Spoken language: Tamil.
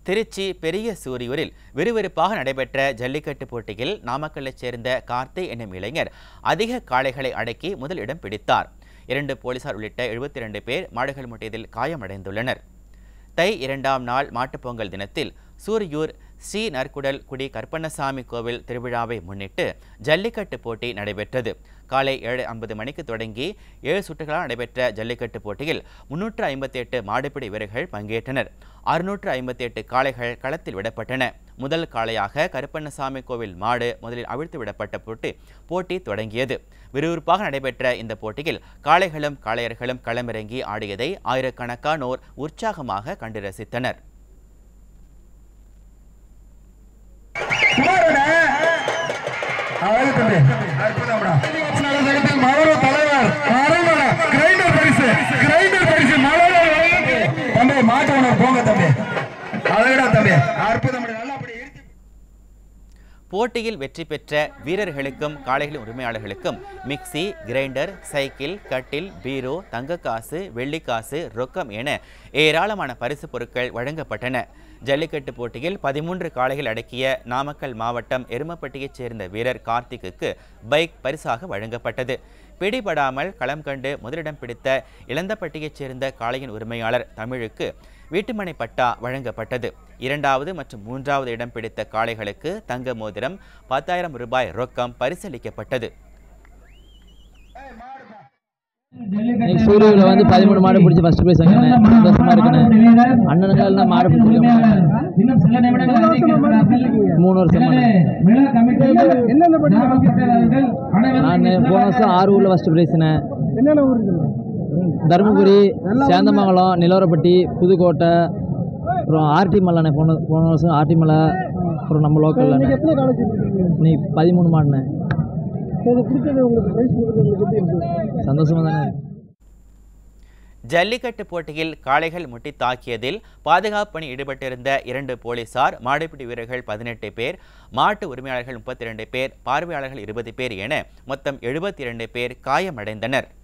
திருச்சி பெரிய சூரியூரில் விறுவிறுப்பாக நடைபெற்ற ஜல்லிக்கட்டு போட்டியில் நாமக்கல்லைச் சேர்ந்த கார்த்தி என்னும் இளைஞர் அதிக காளைகளை அடக்கி முதல் இடம் பிடித்தார் இரண்டு போலீசார் உள்ளிட்ட எழுபத்தி இரண்டு பேர் மாடுகள் முட்டியதில் காயமடைந்துள்ளனர் தை இரண்டாம் நாள் மாட்டுப்பொங்கல் தினத்தில் சூரியூர் ஸ்ரீ நற்குடல் குடி கற்பண்ணசாமி கோவில் திருவிழாவை முன்னிட்டு ஜல்லிக்கட்டு போட்டி நடைபெற்றது காலை ஏழு ஐம்பது மணிக்கு தொடங்கி ஏழு சுற்றுகளாக நடைபெற்ற ஜல்லிக்கட்டு போட்டியில் முன்னூற்று ஐம்பத்தி எட்டு மாடுபிடி வீரர்கள் பங்கேற்றனர் அறுநூற்று ஐம்பத்தி எட்டு காளைகள் களத்தில் விடப்பட்டன முதல் காளையாக கருப்பண்ணசாமி கோவில் மாடு முதலில் அவிழ்த்து விடப்பட்ட போட்டு போட்டி தொடங்கியது விறுவிறுப்பாக நடைபெற்ற இந்த போட்டியில் காளைகளும் காளையர்களும் களமிறங்கி ஆடியதை ஆயிரக்கணக்கானோர் உற்சாகமாக கண்டு ரசித்தனர் அழகு தம்பி அற்புதம்டா நலசங்கத்தில் மலர தலைவர் மறைமல கிரைண்டர் பரிசு கிரைண்டர் பரிசு மலர தம்பி மாட்டு உணர் போங்க தம்பி அழகுடா தம்பி அற்புதம் நல்லபடி இழுத்து போட்டியில் வெற்றி பெற்ற வீரர்களுக்கும் காளைகளின் உரிமையாளர்களுக்கும் மிக்சி கிரைண்டர் சைக்கிள் கட்டில் பீரோ தங்கக்காசு வெள்ளிக்காசு ரொக்கம் என ஏராளமான பரிசு பொருட்கள் வழங்கப்பட்டன ஜல்லிக்கட்டு போட்டியில் பதிமூன்று காளைகள் அடக்கிய நாமக்கல் மாவட்டம் எருமப்பட்டியைச் சேர்ந்த வீரர் கார்த்திக்குக்கு பைக் பரிசாக வழங்கப்பட்டது பிடிபடாமல் களம் கண்டு முதலிடம் பிடித்த இளந்தப்பட்டியைச் சேர்ந்த காளையின் உரிமையாளர் தமிழுக்கு வீட்டுமனை பட்டா வழங்கப்பட்டது இரண்டாவது மற்றும் மூன்றாவது இடம் பிடித்த காளைகளுக்கு தங்க மோதிரம் பத்தாயிரம் ரூபாய் ரொக்கம் பரிசளிக்கப்பட்டது இன்னைக்கு சூரியூரில் வந்து பதிமூணு மாடு பிடிச்சி ஃபர்ஸ்ட் ப்ரைஸ் வாங்கினேன் சந்தோஷமா இருக்குண்ணே அண்ணனுக்கால மாடு பிடிச்சிருக்க மாட்டேன் இன்னும் சில நிமிடங்கள் மூணு வருஷம் விழா கமிட்டியில் எந்தெந்த பட்டியலாளர்கள் நான் போன வருஷம் ஆறு ஊரில் ஃபர்ஸ்ட் ப்ரைஸ்ண்ணே என்னென்ன ஊர் தருமபுரி சேந்தமங்கலம் நிலவரப்பட்டி புதுக்கோட்டை அப்புறம் ஆர்டி மலைண்ணே போன போன வருஷம் ஆர்டி மலை அப்புறம் நம்ம லோக்கலில் எத்தனை காலேஜ் இருக்கீங்க இன்னைக்கு பதிமூணு மாடுண்ணே இது பிடிச்சது உங்களுக்கு ப்ரைஸ் கொடுக்குறது உங்களுக்கு எப்படி இருக்கு சந்தோஷமா தானே இருக்கு. ஜல்லிக்கட்டு போட்டியில் காளைகள் முட்டி தாக்கியதில் பாதுகாப்பு பணி ஈடுபட்டிருந்த இரண்டு போலீசார் மாடுபிடி வீரர்கள் பதினெட்டு பேர் மாட்டு உரிமையாளர்கள் முப்பத்தி இரண்டு பேர் பார்வையாளர்கள் இருபது பேர் என மொத்தம் எழுபத்தி இரண்டு பேர் காயமடைந்தனர்